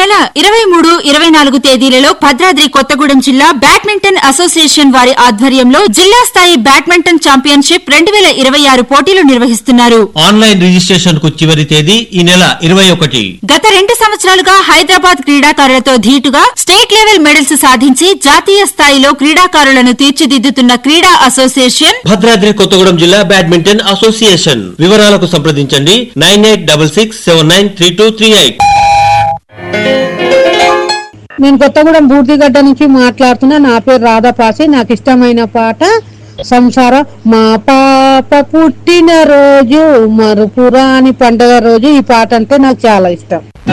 నెల ఇరవై మూడు ఇరవై నాలుగు తేదీలలో భద్రాద్రి కొత్తగూడెం జిల్లా బ్యాడ్మింటన్ అసోసియేషన్ వారి ఆధ్వర్యంలో జిల్లా స్థాయి బ్యాడ్మింటన్ ఛాంపియన్షిప్ రెండు వేల ఇరవై ఆరు పోటీలు నిర్వహిస్తున్నారు ఆన్లైన్ రిజిస్ట్రేషన్ కు చివరి తేదీ ఈ నెల ఇరవై ఒకటి గత రెండు సంవత్సరాలుగా హైదరాబాద్ క్రీడాకారులతో ధీటుగా స్టేట్ లెవెల్ మెడల్స్ సాధించి జాతీయ స్థాయిలో క్రీడాకారులను తీర్చిదిద్దుతున్న క్రీడా అసోసియేషన్ భద్రాద్రి కొత్తగూడెం జిల్లా బ్యాడ్మింటన్ అసోసియేషన్ వివరాలకు సంప్రదించండి nine eight double six seven nine three two three eight నేను కొత్తగూడెం బూర్దిగడ్డ నుంచి మాట్లాడుతున్నా నా పేరు రాధాపాసి నాకు ఇష్టమైన పాట సంసారం మా పాప పుట్టిన రోజు మరుపురాని పండగ రోజు ఈ పాట అంటే నాకు చాలా ఇష్టం